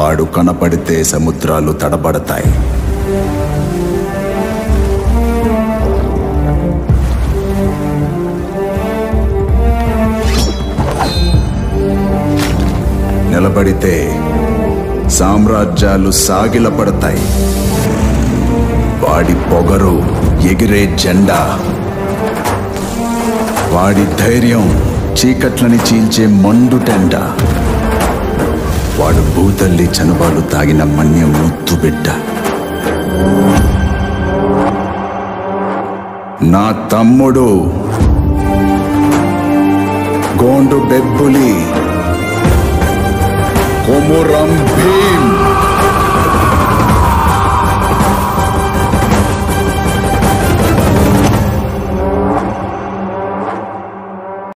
వాడు కనపడితే సముద్రాలు తడబడతాయి నిలబడితే సామ్రాజ్యాలు సాగిలపడతాయి వాడి పొగరు ఎగిరే జెండా వాడి ధైర్యం చీకట్లని చీల్చే మండుటెండ వాడు భూతల్లి చనుబాలు తాగిన మన్యం ముత్తు బిడ్డ నా తమ్ముడు గోండు బెబ్బులి కొమురం భీమ్